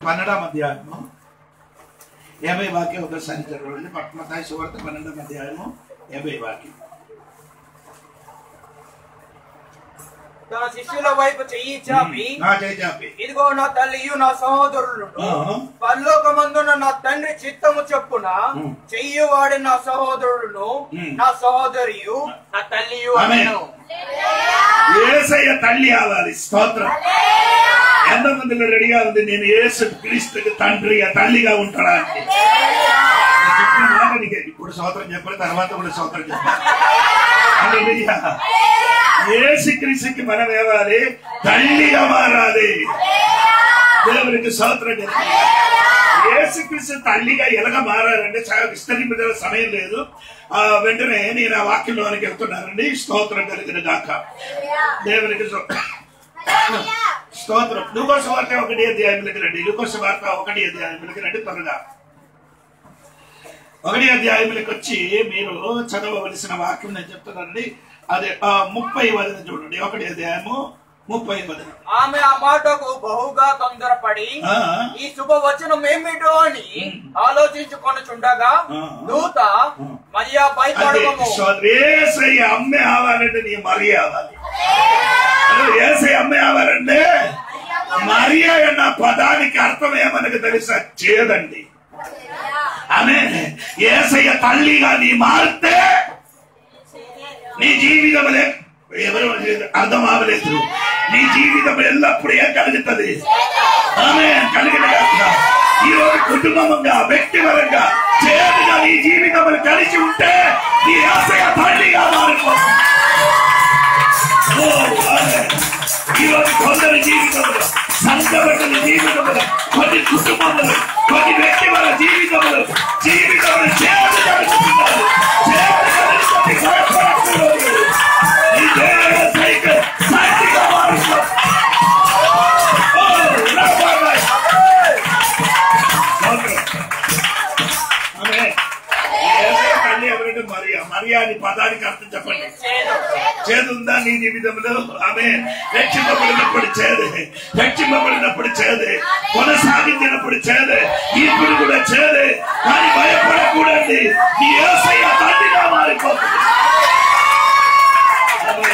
పన్నెండాం అధ్యాయము యాభై వాక్యం ఒకసారి చదవండి పట్మతాయి సువార్త పన్నెండాం అధ్యాయము యాభై వాక్యం తన శిష్యుల వైపు చెయ్యి చాపి నా చేజాపి ఇదిగో నా తల్లియు నా సహోదరులు ఆ. పరలోకమందున నా తండ్రి చిత్తము చొప్పున ఉమ్. చెయ్యువాడి నా సహోదరులను ఉమ్. నా సహోదరియు నా తల్లియు ఆమేన్. అనెను. ఏసయ్య తల్లి అవ్వాలి స్తోత్రం ఎంతమందిలో రెడీగా ఉంది నేను యేసు క్రీస్తుకి తండ్రిగా తల్లిగా ఉంటాడా అంటే నేను చెప్పిన మాట నీకే. ఇప్పుడు స్తోత్రం చెప్పాలి తర్వాత కూడా స్తోత్రం చెప్పాలి హల్లెలూయా. యేసు క్రీస్తుకి మనం ఏవాలి తల్లిగా మారాలి దేవునికి స్తోత్రం చెప్పాలి యేసుక్రీస్తు తల్లిగా ఎలాగ మారారంటే చాలా విస్తరింపగల సమయం లేదు ఆ వెంటనే నేను ఆ వాక్యంలోనికి వెళ్తున్నానండి స్తోత్రం కలిగిన గాక దేవునికి స్తో- స్తోత్రం లూకోస వార్త ఒకటి అధ్యాయంలోకి రండి లూకోస వార్త ఒకటి అధ్యాయంలోకి రండి త్వరగా ఒకటి అధ్యాయంలోకి వచ్చి మీరు చదవవలసిన వాక్యం నేను చెప్తున్నానండి అదే ఆ, ముప్పై వదిన చూడండి ఒకటి అధ్యాయము ముప్పై వదిన ఆమె ఆ మాటకు బహుగా తొందరపడి ఆ. ఈ శుభవచనం ఏమిటో అని ఆలోచించుకొనుచుండగా ఆ. దూత మరియా అదే భయపడము సోదరి, ఏసయ్య అమ్మే ఆవాలంటే నీ మరి ఆవాలి ఏసై అమ్మే ఆవాలంటే మరియా అన్న పదానికి అర్థం ఏమనకు తెలుసా చేయదండి ఆమె ఏసయ్య తల్లిగా నీ మారితే నీ జీవితంలో ఎవరు అర్థం అవ్వలేదు నీ జీవితం ఎల్లప్పుడూ ఏం కలుగుతుంది ఆమె కలిగిన గాక. ఈ రోజు కుటుంబంగా వ్యక్తిపరంగా చేరుగా నీ జీవితం కలిసి ఉంటే నీ ఆశయ తల్లిగా మారిపోతుంది ఓ, ఆమె. ఈ రోజు కొందరి జీవితంలో సంఘబిడ్డల జీవితంలో కొన్ని కుటుంబంలో కొన్ని వ్యక్తిగత జీవితంలో జీవితంలో చేరు కలుగుతున్నారు చేరు కలుగుతుంది భయపడకూడదు ఈ దేవ సైకిల్ సాక్షిగా మారిపోతుంది ఓ, రాబాబాయ్. ఓకే. ఆమె. ఏసయ్య తల్లి ఎవరంటే మరియా మరియా అని పదానికి అర్థం చెప్పండి చేదుందా నీ జీవితంలో ఆమె రక్షింపబడినప్పుడు చేదు రక్షింపబడినప్పుడు చేదు కొనసాగించినప్పుడు చేదు ఇప్పుడు కూడా చేదు కానీ భయపడకూడదు నీ ఏసయ్య తండ్రిగా మారిపోతుంది ఆమె.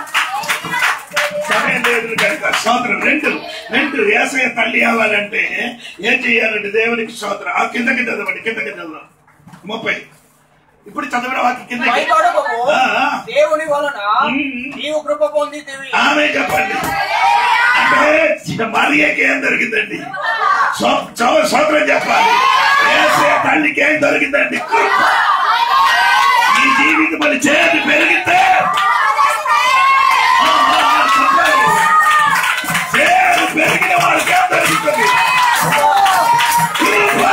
సమయం లేదు కనుక స్తోత్రం రెండు రెండు ఏసయ్య తల్లి అవ్వాలంటే ఏం చెయ్యాలంటే దేవునికి స్తోత్రం ఆ కిందకి చదవండి కిందకి చదవండి ముప్పై ఇప్పుడు చదవడం వాకి కిందకి భయపడము ఆ, ఆ. దేవుని వలన ఉమ్. నీవు కృప పొందితివి ఆమె చెప్పండి అంటే మరియకి ఏం దొరికిందండి సో- సో- సోదరం చెప్పాలి ఏసే తల్లికి ఏం దొరికిందండి కృప. నీ జీవితం మరి చేతి పెరిగితే ఆ, ఆ, ఆ, చెప్పాలి. చేతి పెరిగిన వాళ్ళకి ఏం దొరుకుతుంది కృప.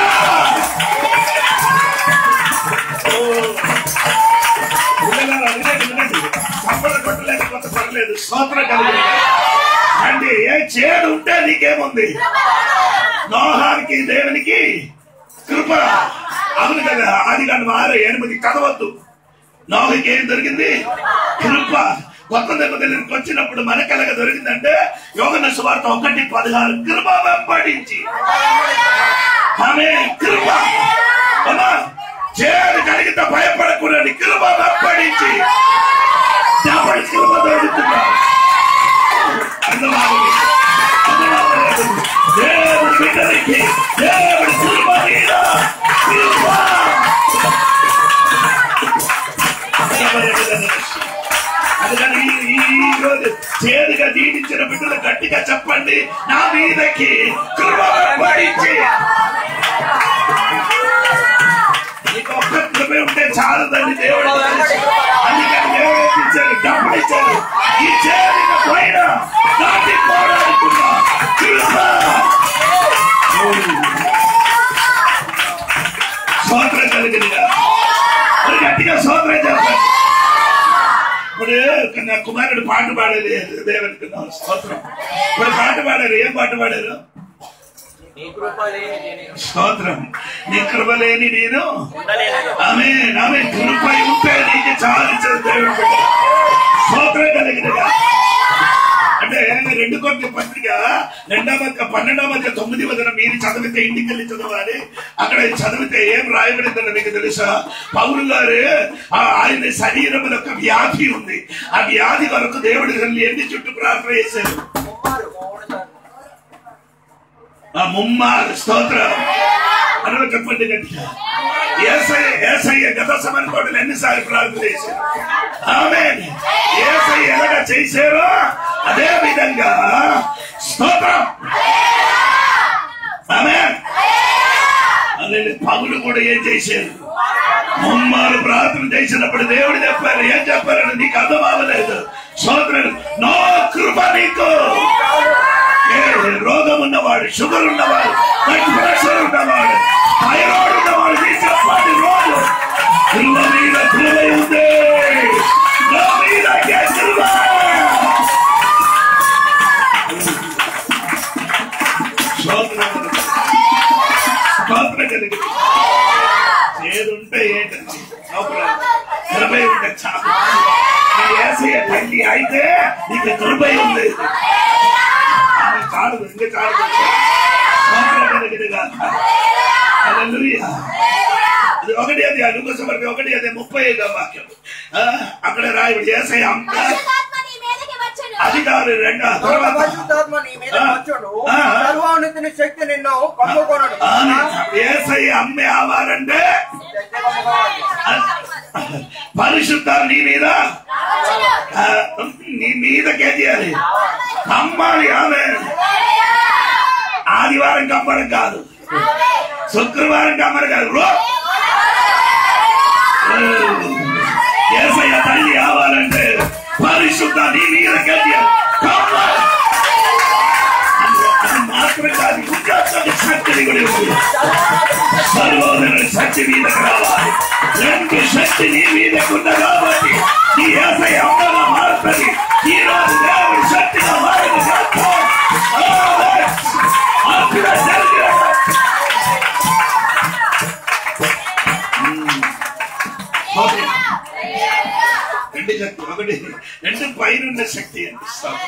ఓ. పిల్లలారా, వినండి, వినండి. సంపద కొట్టలేకపోతే పర్లేదు స్తోత్రం కలిగి అంటే ఏ చేడు ఉంటే నీకేముంది నోహానికి దేవునికి కృప అవును కదా అది కానీ ఆరు ఎనిమిది చదవద్దు నోహకి ఏం దొరికింది కృప కొత్త నిబంధనలకు వచ్చినప్పుడు మనకెలగ దొరికిందంటే యోగన సువార్త ఒకటి పదహారు కృప వెంబడించి ఆమె కృప అమ్మా, చేదు కలిగితే భయపడకూడని కృప వెంబడించి డబల్ కృప దొరుకుతున్నా అర్థమాగదు అర్థమాగలేదు దేవుడి బిడ్డలకి దేవుడి కృప మీద కృప అందుకని ఈ- ఈ ఈ రోజు చేదుగా జీవించిన బిడ్డలు గట్టిగా చెప్పండి నా మీదకి కృప వెంబడించి నీకు ఒక్క కృప ఉంటే చాలదండి దేవుడు తెలుసు. అందుకని దేవుడు ఇచ్చాడు డబ్బులు ఇచ్చాడు ఈ చేరిన పైన దాటిపోవడానికున్న కృప సోదరం కలిగినగా మరి గట్టిగా సోదరం చెప్పండి ఇప్పుడు నా కుమారుడు పాట పాడేది దేవునికి నా స్తోత్రం ఇప్పుడు పాట పాడారు ఏం పాట పాడారు నీ కృప లేని నేను స్తోత్రం నీ కృప లేని నేను ఉండలేను ఆమె ఆమె కృప ఉంటే నీకు చాలించదు దేవుడు బిడ్డ స్తోత్రం కలిగినగా అంటే రెండు కొద్ది పత్రిక రెండవ మధ్య పన్నెండవ మధ్య తొమ్మిది వదిన మీరు చదివితే ఇంటికి వెళ్ళి చదవాలి అక్కడ చదివితే ఏం రాయబడిందని మీకు తెలుసా పౌరు గారు ఆ ఆయన శరీరంలో ఒక వ్యాధి ఉంది ఆ వ్యాధి వరకు దేవుడి తల్లి ఎన్ని చుట్టూ ప్రార్థన చేశారు ముమ్మారు మూడు సార్లు ఆ ముమ్మారు స్తోత్రం అనగా చెప్పండి గట్టిగా ఏసయ్య ఏసయ్య గత సమన్కోటలు ఎన్నిసార్లు ప్రార్థన చేశారు ఆమె ఏసయ్య ఎలాగ చేశారో అదే విధంగా స్తోత్రం ఆమె పగులు కూడా ఏం చేశారు ముమ్మారు ప్రార్థన చేసినప్పుడు దేవుడు చెప్పారు ఏం చెప్పారని నీకు అర్థం అవ్వలేదు సోదరుడు నో కృప నీకు ఏ రోగం ఉన్నవాడు షుగర్ ఉన్నవాడు బ్లడ్ ప్రెషర్ ఉన్నవాడు థైరాయిడ్ ఉన్నవాడు నీ చెప్పండి రోజు కృప మీద కృప ఉంది నా మీద కృప స్తోత్రం స్తోత్రం కలిగి ఏదుంటే ఏంటండి కృపై ఉంటే చాలు నీ ఏసయ్య తల్లి అయితే నీకు కృపై ఉంది ఆమె చాలు ఇంకా చాలు స్తోత్రం కలిగినగా హల్లెలూయా అది ఒకటి అది అనుకో సమర్థి ఒకటి అదే ముప్పై ఐదో వాక్యం ఆ, అక్కడ రాయబడి ఏసయ్య అమ్మ పరిశుద్ధాత్మ నీ మీదకి వచ్చెను. అధికారులు రెండు ఆ తర్వాత పరిశుద్ధాత్మ నీ మీద ఆ. వచ్చును ఆ. సర్వానుతిని శక్తి నిన్ను కమ్ముకొనడు ఆమె ఏసయ్య అమ్మే అవ్వాలంటే పరిశుద్ధ నీ మీద ఆ, నీ మీదకే చేయాలి కమ్మాలి ఆమె ఆదివారం కమ్మడం కాదు శుక్రవారం కమ్మడం కాదు రో ఏసయ్య తల్లి కావాలంటే పరిశుద్ధ నీ మీదకే చేయాలి కమ్మాలి అది మాత్రం కాదు ఇంకా శక్తిని కూడా ఉంది సర్వోదరుని శక్తి మీదకు రావాలి రెండు శక్తి నీ మీదకున్న కాబట్టి నీ ఏసై అమ్మగా మారుతుంది ఈ రోజు దేవుడి శక్తిగా మారదు రెండు శక్తి ఒకటి రెండు పైన శక్తి అనిపిస్తాం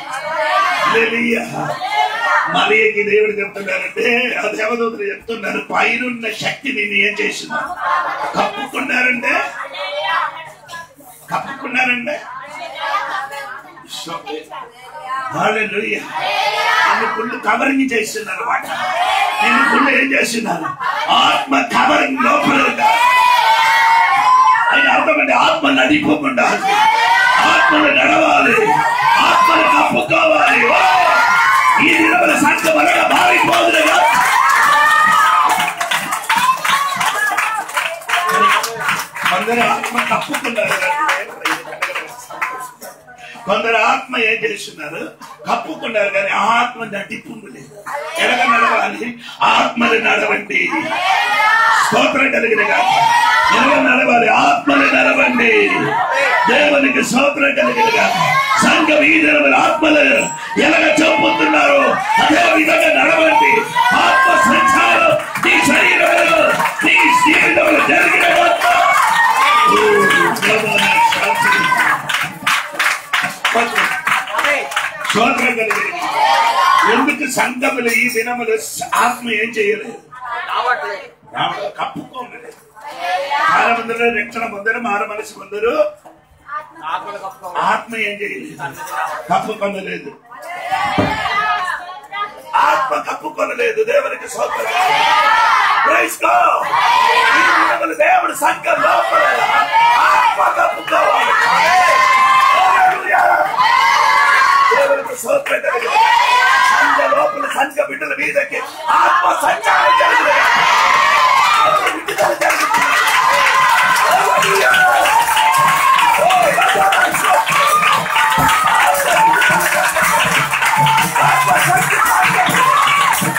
మరియకి దేవుడు చెప్తున్నారంటే ఆ దేవదూతలు చెప్తున్నారు పైనున్న శక్తి నేను ఏం చేసింది కప్పుకున్నారంటే కప్పుకున్నారంటే హల్లెలూయా. నిన్ను కుళ్ళు కవరింగ్ చేస్తున్నారు అనమాట నిన్ను కుళ్ళు ఏం చేస్తున్నారు ఆత్మ కవరింగ్ లోపల ఉందా? ఆయన అర్థమండి ఆత్మ నడిపోకుండా ఆత్మలు నడవాలి ఆత్మలు కప్పుకోవాలి ఓ! ఈ దినముల సంఘం అనగా మారిపోదురుగా కొందరు ఆత్మ కప్పుకున్నారు కొందరు ఆత్మ ఏం చేస్తున్నారు కప్పుకున్నారు కానీ ఆత్మ నటింపు లేదు ఎలాగ నడవాలి ఆత్మలు నడవండి స్తోత్రం కలిగిన ఎలాగ నడవాలి ఆత్మలు నడవండి దేవునికి స్తోత్రం కలిగిన సంఘం ఈ దినముల ఆత్మలు ఎలాగ చెప్పుతున్నారు అదే విధంగా నడవండి ఆత్మ సంచారం నీ శరీరంలో నీ జీవితంలో జరిగిన ఆత్మ. ఓ, ప్రభు, శాంతి. స్తోత్రం కలిగిన ఎందుకు సంఘములు ఈ దినములు ఆత్మ ఏం చేయలేదు రావట్లేదు రావడం కప్పుకోలేదు చాలా మందిలో రక్షణ పొందరు మార మనసు పొందరు ఆకులు కప్పుకోవాలి ఆత్మ ఏం చేయలేదు కప్పుకొనలేదు ఆత్మ కప్పుకొనలేదు దేవునికి సోదరు Praise God. ఈ దినములు దేవుడు సంఘం లోపల ఆత్మ కప్పుకోవాలి Hallelujah. దేవునికి స్తోత్రం కలుగును. సంఘ లోపల సంఘ బిడ్డల మీదకి ఆత్మ సంచారం జరుగుతుంది ఆత్మ విడుదల జరుగుతుంది Hallelujah. Oh, Rabbah, ఆత్మ సంచారం.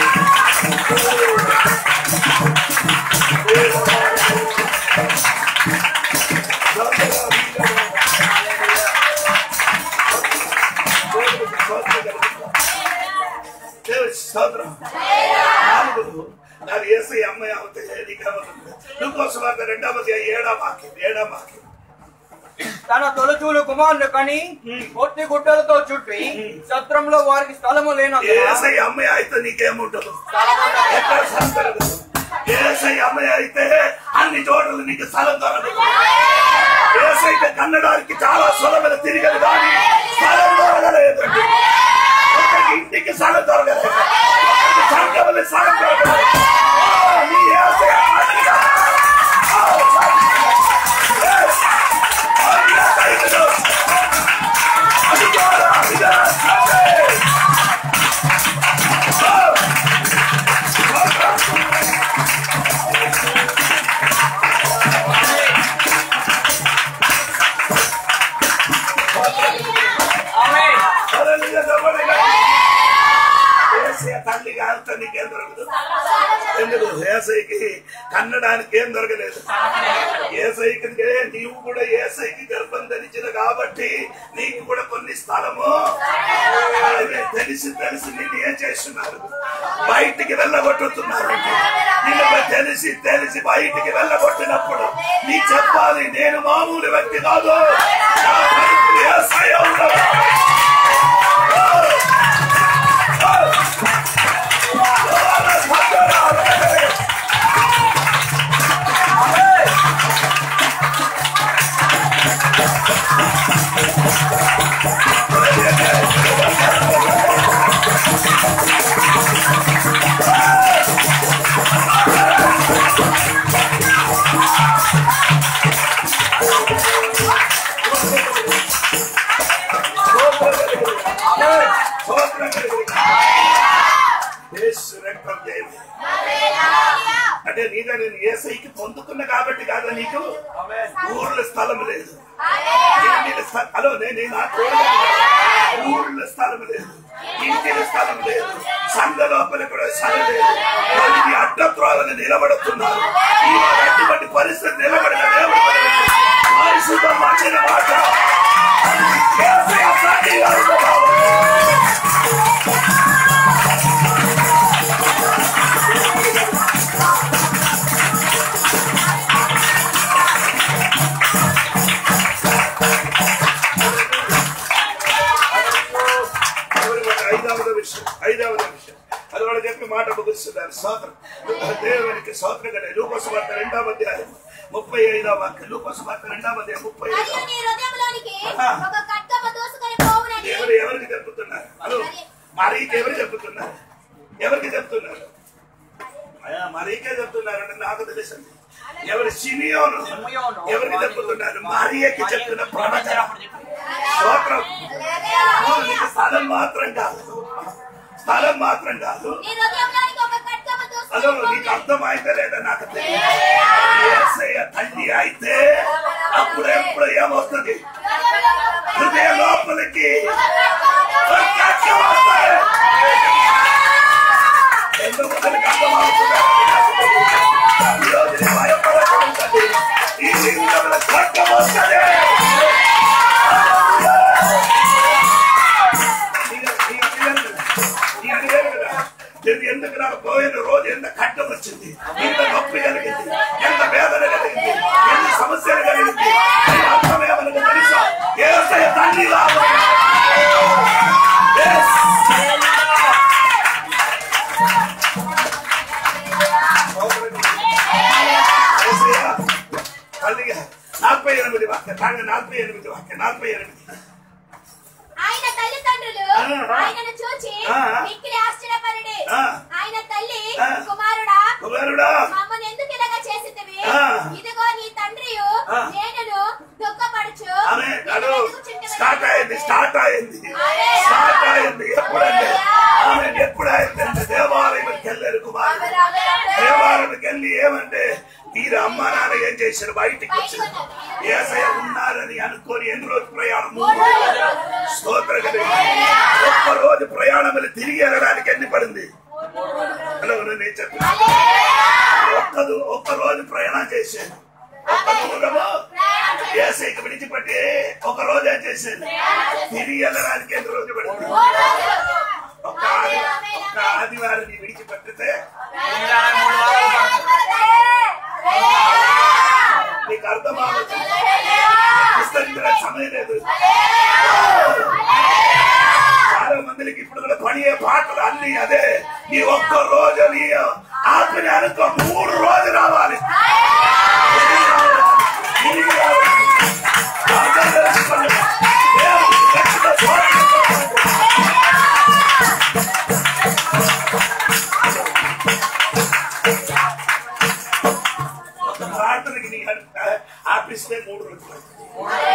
దేవుడి స్తోత్రం. నాలుగు, నాది ఏసై అమ్మాయి అవుతాయి నీకు అవ్వదు. నువ్వు కోసం రెండవ ఏడా వాక్యం ఏడా వాక్యం తన తొలచూలు కుమారుని కని పొట్టి గుడ్డలతో చుట్టి సత్రంలో వారికి స్థలము లేనందున ఏసై అమ్మాయి అయితే నీకేముంటదు ఎక్కడ స్థలం దొరకదు ఏసై అమ్మాయి అయితే అన్ని చోట్ల నీకు స్థలం దొరకదు ఏసైతే కన్నడానికి చాలా సులభం తిరిగదు కానీ స్థలం దొరకలేదు ఒకరికి ఇంటికి స్థలం దొరకలేదు ఒకరికి సంఘములు స్థలం దొరకలేదు ఓ, నీ ఏసై అమ్మగా. ఓ, yes. అదిగా దొరకదు. అదిగా, అదిగా, అదే. ఆమేన్. హల్లెలూయా చెప్పండి. ఏసయ్య తల్లి కాలితే నీకేం దొరకదు ఎందుకు ఏసైకి కన్నడానికి ఏం దొరకలేదు ఏసైకి నీవు కూడా ఏసైకి గర్భం ధరించిన కాబట్టి నీకు కూడా కొన్ని స్థలము అదే తెలిసి తెలిసి నిన్ను ఏం చేస్తున్నారు బయటికి వెళ్ళగొట్టుతున్నారు నిన్ను తెలిసి తెలిసి బయటికి వెళ్ళగొట్టినప్పుడు నీ చెప్పాలి నేను మామూలు వ్యక్తి కాదు నా పైకి యేసయ్య ఉన్నాడు. స్తోత్రం కలుగును. యేసు రక్తం జయము. అంటే నీగా నేను ఏసైకి పొందుకున్న కాబట్టి కాదా నీకు ఊర్లో స్థలం లేదు ఇంటిలో స్థ- హలో నేను నా తోడు ఊర్లో స్థలం లేదు ఇంటిలో స్థలం లేదు సంఘ లోపల కూడా స్థలం లేదు వారికి అడ్డత్రోలను నిలబడుతున్నారు ఈ అటువంటి పరిస్థితి నిలబడిన దేవుడు మనల్ని పరిశుద్ధం వచ్చిన మాట యేసయ్య సాక్షిగా ఉన్నాడు. ఐదవది విషయం ఐదవది విషయం అది వాళ్ళు చెప్పి మాట ముగిస్తున్నారు సోదరు దేవునికి సోదరు కదా లూకోసు వార్త రెండవ అధ్యాయం ముప్పై ఐదవ వాక్యం లూకోసు వార్త రెండవ అధ్యాయం ముప్పై మరియు ఐదవ నీ హృదయంలోనికి ఒక కట్టమ దూసుకొని పోవునని ఎవరు ఎవరికి చెప్తున్నారు హలో మరీకి ఎవరు చెప్తున్నారు ఎవరికి చెప్తున్నారు అయ్యా, మరీకే చెప్తున్నారంటే నాకు తెలుసండి ఎవరు సిమియోను ఎవరికి చెప్తున్నారు మరియకి చెప్తున్న ప్రవచనం స్తోత్రం ఓ, నీకు స్థలం మాత్రం కాదు స్థలం మాత్రం కాదు నీ హృదయంలోనికి ఒక కట్టమ అదో దూసుకొని నీకు అర్థమైతే లేదా నాకు తెలియదు యేసయ్య తల్లి అయితే అప్పుడు ఎప్పుడు ఏమవుతుంది హృదయ లోపలికి ఒక కట్టం వస్తుంది. ఎందుకు మనకి అర్థమవుతుందో నాకు తెలియదు. ఈ రోజు నీ భయపడకూడదు. ఈ జీవితంలో కట్టం వస్తుంది. ఎందుకు నాకు పోయిన రోజు ఎంత కట్టం వచ్చింది ఎంత నొప్పి కలిగింది ఎంత వేదన కలిగింది ఎన్ని సమస్యలు కలిగింది దాని అర్థం ఏమనగా తెలుసా ఏసయ్య తల్లి రాదు Yes. ఏసయ్య తల్లిగా నలభై ఎనిమిది వాక్య తాగా నలభై ఎనిమిది వాక్య నలభై ఎనిమిది ఆయన తల్లిదండ్రులు ఆ. ఆయనను చూచి ఆ. మిక్కిలి ఆశ్చర్యపరుడి ఆ. ఆయన తల్లి ఆ. కుమారుడా కుమారుడా మమ్మల్ని ఎందుకు ఇలాగా చేసితివి ఆ. ఇదిగో నీ తండ్రియు ఆ. నేనును దుఃఖపడుచు ఆమె నిన్ను అదో వెతుకుచుంటిమి. స్టార్ట్ అయింది స్టార్ట్ అయింది ఆమె. స్టార్ట్ అయింది ఎప్పుడంటే ఆమె ఎప్పుడైందంటే దేవాలయంకి వెళ్ళారు కుమారుడు ఆమె, ఆమె, ఆమె. దేవాలయంకి వెళ్ళి ఏమంటే వీరు అమ్మ నాన్న ఏం చేశారు బయటికి బయటికి వచ్చారు వచ్చారు. ఏసయ్య ఉన్నారని అనుకొని ఎన్ని రోజు ప్రయాణం మూడు రోజులు. స్తోత్ర ఒక్క రోజు ప్రయాణం తిరిగి వెళ్ళడానికి ఎన్ని పడింది హలో నేను చెప్పిన ఒక్క ఒక్క రోజు ప్రయాణం చేశాను ఒక్క దూరము ఏసైకి విడిచిపెట్టి ఒక రోజు ఏం చేశాను తిరిగి వెళ్ళడానికి ఎన్ని రోజు పడింది మూడు రోజులు. ఒక్క ఆది ఒక్క ఆదివారం నీ విడిచిపెట్టితే నీకు అర్థం అవ్వచ్చు విస్తరించిన ఆమె లేదు చాలా మందికి ఇప్పుడు కూడా పనియే పాటలు అన్ని అదే నీ ఒక్క రోజు నీ ఆత్మని అనుకో మూడు రోజు రావాలి తిరిగి రావాలి. అర్థం చేసుకోండి. దేవుడు గట్టిగా పోరాడుతున్నాడు. ఒక ప్రార్థనకి నీ అర్థ ఆపిస్తే మూడు రోజులు అవుతుంది.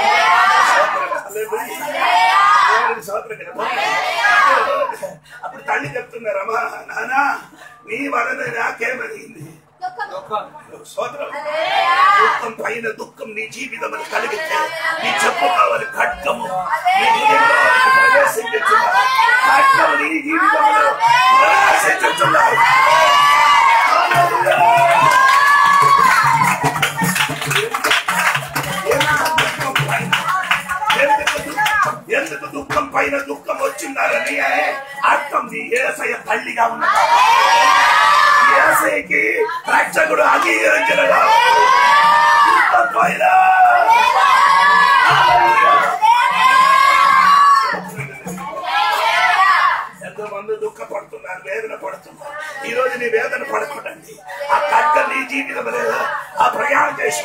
దేవునికి స్తోత్రం కదా. అప్పుడు తల్లి చెప్తున్నారమ్మా నానా నీ వలన నాకేమనింది దుఃఖం. స్తోత్రం దుఃఖం పైన దుఃఖం నీ జీవితం కలిగితే నీ చెప్పుకోవాలి ఖడ్గము నీ హృదయంలోనికి ప్రవేశించుచున్నావు. ఖడ్గము నీ జీవితంలో ప్రవేశించుచున్నావు. ఎందుకు దుఃఖం పైన? ఎందుకు దుఃఖం? ఎందుకు దుఃఖం పైన దుఃఖం వచ్చిందారని అర్థం నీ ఏసయ తల్లిగా ఉన్నదా ఏసైకి రక్షకుడు అంగీకరించడగా దుఃఖం పైన ఎంతో మంది దుఃఖపడుతున్నారు వేదన పడుతున్నారు ఈ రోజు నీ వేదన పడకూడండి ఆ కట్ట నీ జీవితం లేదు ఆ ప్రయాణం చేసి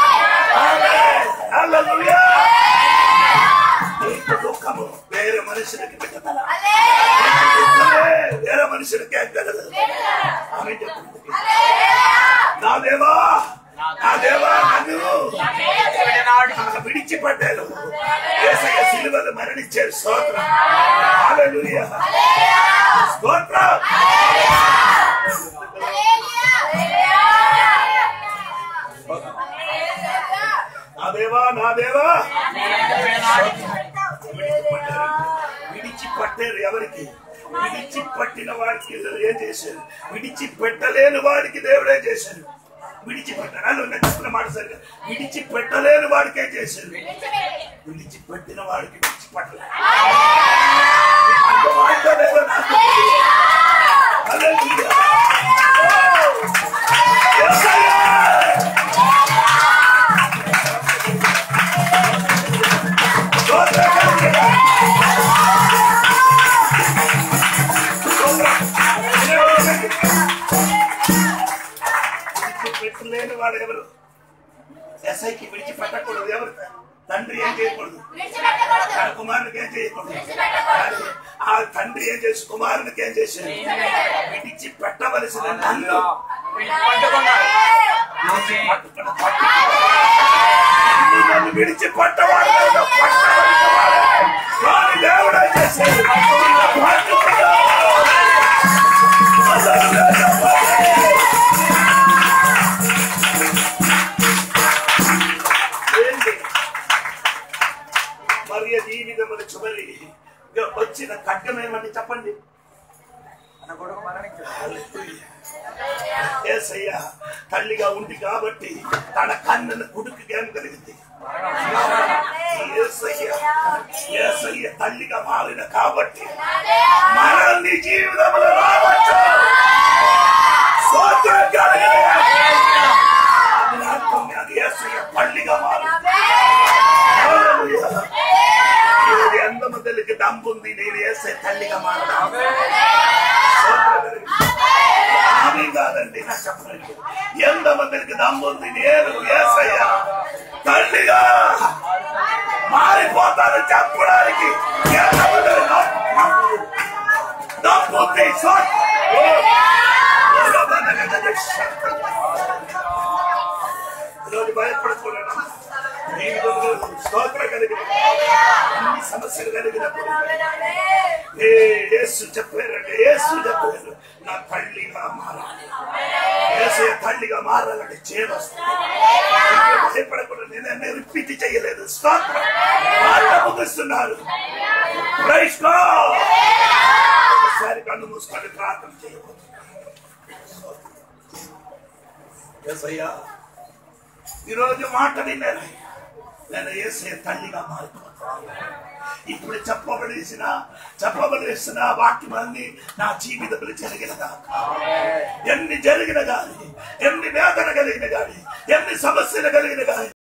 నీకు దుఃఖము వేరే మనుషులకి పెట్టదల దుఃఖమే వేరే మనుషులకి ఎక్కగలదు ఆమె చెప్తుంది నా దేవా నా దేవా నన్ను విడిచిపెట్టినాడు. ఆ విడిచిపడ్డాను ఏసయ్య సిలువలు మరణించారు స్తోత్రం హల్లెలూయా స్తోత్రం నా దేవా నా దేవా విడిచిపడ్డారు విడిచిపట్టారు ఎవరికి విడిచిపట్టిన వాడికి ఏం చేశారు విడిచిపెట్టలేని వాడికి దేవుడే చేశారు విడిచిపెట్టారు అలా ఉన్న చెప్పిన మాట సరిగా విడిచిపెట్టలేని వాడికే చేశారు విడిచిపెట్టిన వాడికి విడిచిపెట్టలేదు అర్థమైందో లేదో నాకు తెలియదు. హల్లెలూయా. యేసయ్యా. స్తోత్రం కలుగును. విడిచిపెట్టలేని వాడు ఎవరు ఎస్ఐకి విడిచిపెట్టకూడదు ఎవరు తండ్రి ఏం చేయకూడదు తన కుమారునికి ఏం చేయకూడదు ఆ తండ్రి ఏం చేసి కుమారునికి ఏం చేశారు విడిచి పెట్టవలసిన నన్ను విడిచిపెట్టుకున్నాడు. పట్టుకున్న పట్టుకున్న నన్ను విడిచి పట్టవాడు నన్ను పట్టవలసిన వాడే. వాడి దేవుడే చేశాడు. పట్టుకున్నా. ఏంటి మరియ జీవితములు చివరి వచ్చిన ఖడ్గమేమని చెప్పండి తన కొడుకు మరణించాడు. ఏసయ్య తల్లిగా ఉంది కాబట్టి తన కన్నున కొడుకుకి ఏం కలిగింది ఏసయ్య ఏసయ్య తల్లిగా మారిన కాబట్టి మనం నీ జీవితంలో రావచ్చు స్తోత్రం కలుగును. అది అర్థం అది ఏసయ్య తల్లిగా మారింది హల్లెలూయా. ఈరోజు ఎంతమందికి దంపుంది నేను ఏసై తల్లిగా మారదా ఆమె కాదండి నా చెప్పలేదు ఎంతమందికి దమ్ముంది నేను ఏసయ్య తల్లిగా మారిపోతాను చెప్పడానికి ఎంతమందికి దమ్ము- దమ్ముంది సో- ఓ! ఈరోజు భయపడుతున్నాను జీవితంలో స్తోత్రం కలిగిన అన్ని సమస్యలు కలిగినప్పుడు ఏ యేసు చెప్పారంటే యేసు చెప్పారు నా తల్లిగా మారాలి యేసు తల్లిగా మారాలంటే చేదొస్తుంది భయపడకుండా నేను రిపీట్ చేయలేదు స్తోత్రం మాట ముగిస్తున్నారు Praise God. ఒకసారి కన్ను మూసుకొని ప్రార్థన చేయబోతున్నాను యేసయ్యా ఈరోజు మాట విన్నాను నేను ఏసే తల్లిగా మారిపోతాను ఇప్పుడు చెప్పబడేసిన చెప్పబడేసిన వాక్యమాన్ని నా జీవితంలో జరిగినదా ఎన్ని జరిగిన గాని ఎన్ని వేదన కలిగిన గాని ఎన్ని సమస్యలు కలిగిన గాని